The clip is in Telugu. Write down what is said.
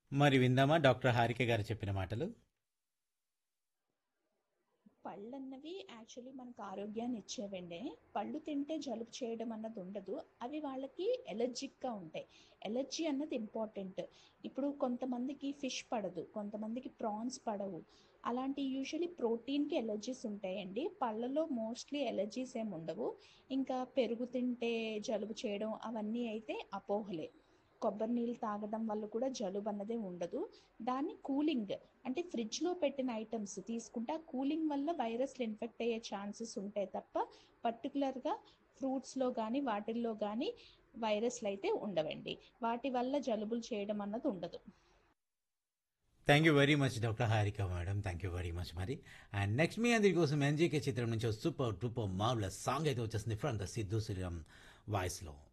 మరి విందామా డాక్టర్ హారిక గారు చెప్పిన మాటలు పళ్ళన్నవి యాక్చువల్లీ మనకు ఆరోగ్యాన్ని ఇచ్చేవండి పళ్ళు తింటే జలుబు చేయడం అన్నది ఉండదు అవి వాళ్ళకి ఎలర్జిక్గా ఉంటాయి ఎలర్జీ అన్నది ఇంపార్టెంట్ ఇప్పుడు కొంతమందికి ఫిష్ పడదు కొంతమందికి ప్రాన్స్ పడవు అలాంటి యూజువలీ ప్రోటీన్కి ఎలర్జీస్ ఉంటాయండి పళ్ళలో మోస్ట్లీ ఎలర్జీస్ ఏమి ఉండవు ఇంకా పెరుగు తింటే జలుబు చేయడం అవన్నీ అయితే అపోహలే కొబ్బరి నీళ్ళు తాగడం వల్ల కూడా జలుబు అన్నదే ఉండదు దాన్ని కూలింగ్ అంటే ఫ్రిడ్జ్లో పెట్టిన ఐటమ్స్ తీసుకుంటే ఆ కూలింగ్ వల్ల వైరస్లు ఇన్ఫెక్ట్ అయ్యే ఛాన్సెస్ ఉంటాయి తప్ప పర్టికులర్గా ఫ్రూట్స్లో కానీ వాటిల్లో కానీ వైరస్లు అయితే ఉండవండి వాటి వల్ల జలుబులు చేయడం అన్నది ఉండదు thank you very much doctor Harika madam thank you very much మరి అండ్ నెక్స్ట్ మీ అందరి కోసం ఎన్జీకే చిత్రం నుంచి సూపర్ డూపర్ మావుల సాంగ్ అయితే వచ్చేసింది ఫ్రమ్ ద సిద్ధు శ్రీరామ్ వాయిస్లో